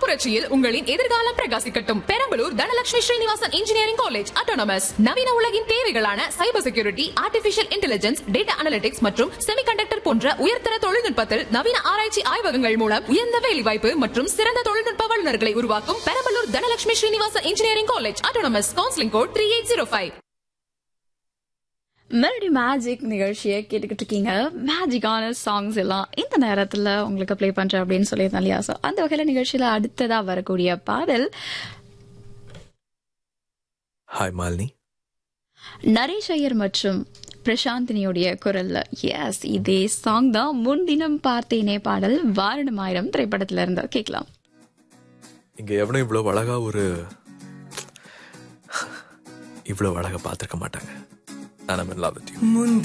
புரட்சியில் உங்களின் எதிர்காலம் பிரகாசிக்கட்டும் Perambalur Dhanalakshmi Srinivasan engineering college autonomous நவீன உலகின் தேவைகளான cyber security artificial intelligence data analytics மற்றும் செமிகண்டக்டர் போன்ற உயர்தர தொழில்நுட்பத்தில் நவீன ஆராய்ச்சி ஆய்வகங்கள் மூலம் உயர்ந்த வேலைவாய்ப்பு மற்றும் சிறந்த தொழில்நுட்ப வல்லுநர்களை உருவாக்கும் Perambalur Dhanalakshmi Srinivasan engineering college autonomous counselling code three eight zero five melody magic நிகழ்ச்சியை கேட்டுக்கிட்டு இருக்கீங்க மேஜிக்கான சாங்ஸ் எல்லாம் இந்த நேரத்துல உங்களுக்கு ப்ளே பண்றேன் அப்படின்னு சொல்லியிருந்தேன் இல்லையா ஸோ அந்த வகையில நிகழ்ச்சியில அடுத்ததா வரக்கூடிய பாடல் ஹாய் மாலினி நரேஷ் ஐயர் மற்றும் பிரசாந்தினியுடைய குரல்ல எஸ் இதே சாங் தான் முன்தினம் பார்த்தேனே பாடல் வாரணமாயிரம் திரைப்படத்துல இருந்து கேட்கலாம் இங்க எவனும் இவ்வளவு அழகா ஒரு இவ்வளவு அழகா பார்த்திருக்க மாட்டாங்க நான் லவ் வித் யூ முந்தி